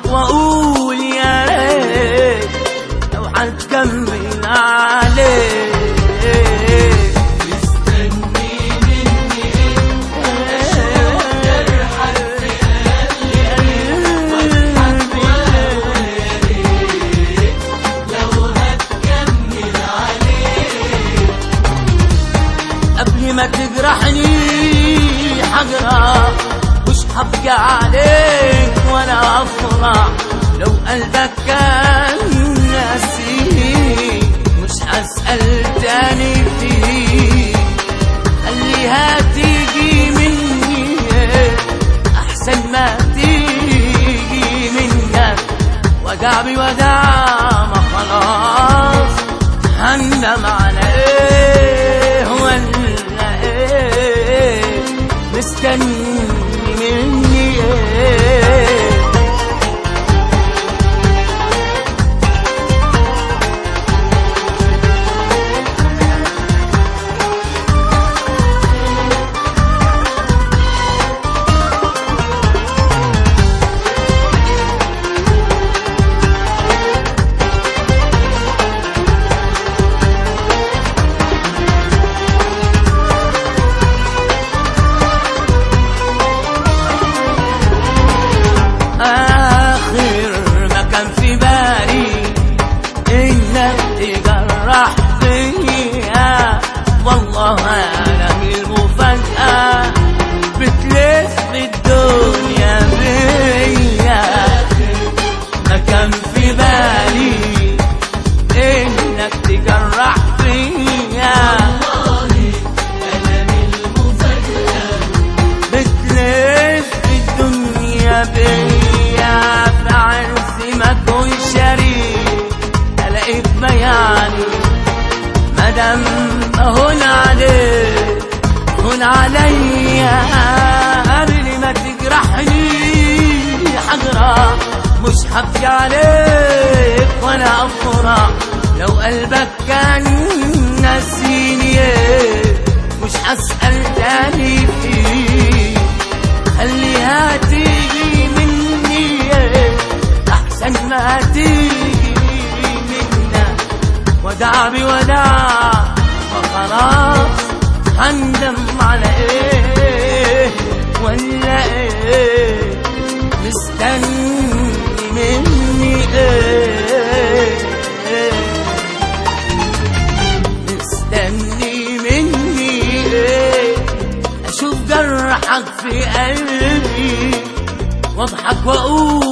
واضحك واقول يا ريت لو هتكمل عليك قبل ما تجرحني حجرة مش هبكي عليك وانا افرح لو قلبك كان ناسي مش هسأل تاني فيه خليها تيجي مني احسن ما تيجي منك وجع بودع ما خلاص هندم على ايه ولا ايه مستني مني ايه آخر ما كان في بالي إنك تجرح فيا والله أنا من المفاجأة بتلف الدنيا بيا ما كان في بالي إنك تجرح فيا بتلف الدنيا بيا في عرسي ما كون شريك الاقيك بياني مدام هون عليك هون عليا قبل ما تجرحني حجرة مش هبكي عليك وانا افرح لو قلبك كان ناسيني مش هسأل تاني فيه خليها تيجي مني احسن ما تيجي منك ودع بودع وخلاص هندم على ايه ولا ايه مستني مني ايه مستني مني ايه اشوف جرحك في قلبي واضحك واقول